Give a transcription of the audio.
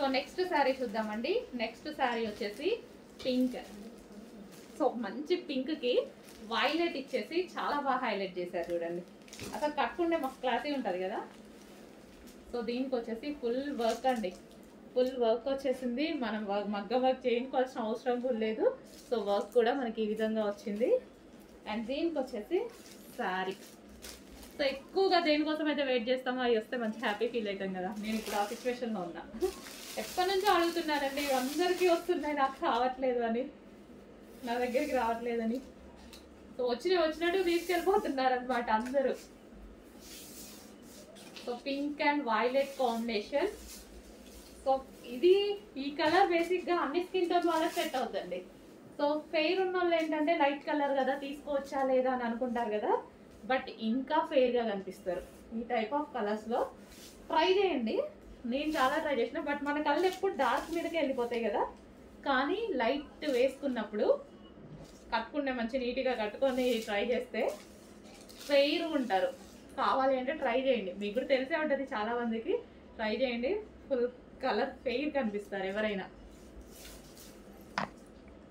next sari చూద్దామండి next sari వచ్చేసి pink so మంచి పింక్ కి వైలెట్ ఇచ్చేసి చాలా బాగా హైలైట్ చేశారు చూడండి అసలు కట్టుకుంటే మాకు క్లాసీ ఉంటుంది కదా సో దీనికి వచ్చేసి ఫుల్ వర్క్ అండి ఫుల్ వర్క్ వచ్చేసింది మనం వ- మగ్గ వర్క్ చేయించుకోవాల్సిన అవసరం కూడా లేదు సో వర్క్ కూడా మనకి ఈ విధంగా వచ్చింది అండ్ దీనికి వచ్చేసి శారీ సో ఎక్కువగా దేనికోసం అయితే వెయిట్ చేస్తామో అవి వస్తే మంచి హ్యాపీ ఫీల్ అవుతాం కదా నేను ఇప్పుడు ఆ సిచ్యువేషన్లో ఉన్నా ఎప్పటి నుంచో అడుగుతున్నారండి అందరికీ వస్తున్నాయి నాకు రావట్లేదు అని నా దగ్గరికి రావట్లేదని సో వచ్చిన వచ్చినట్టు తీసుకెళ్ళిపోతున్నారు అనమాట అందరూ so pink and violet combination so ఇది ఈ కలర్ బేసిక్ గా అన్ని స్కిన్ టోన్ వాళ్ళకి సెట్ అవుతుంది సో ఫెయిర్ ఉన్న వాళ్ళు ఏంటంటే లైట్ కలర్ కదా తీసుకోవచ్చా లేదా అని అనుకుంటారు కదా బట్ ఇంకా ఫెయిర్ గా కనిపిస్తారు ఈ టైప్ ఆఫ్ కలర్స్ లో ట్రై చేయండి నేను చాలా ట్రై చేసిన బట్ మన కళ్ళు ఎప్పుడు డార్క్ మీదకి వెళ్ళిపోతాయి కదా కానీ లైట్ వేసుకున్నప్పుడు కట్టుకుంటే మంచి నీట్గా కట్టుకొని ట్రై చేస్తే ఫెయిర్ ఉంటారు కావాలి అంటే ట్రై చేయండి మీకు కూడా తెలిసే ఉంటుంది చాలా మందికి ట్రై చేయండి ఫుల్ కలర్ ఫెయిర్ కనిపిస్తారు ఎవరైనా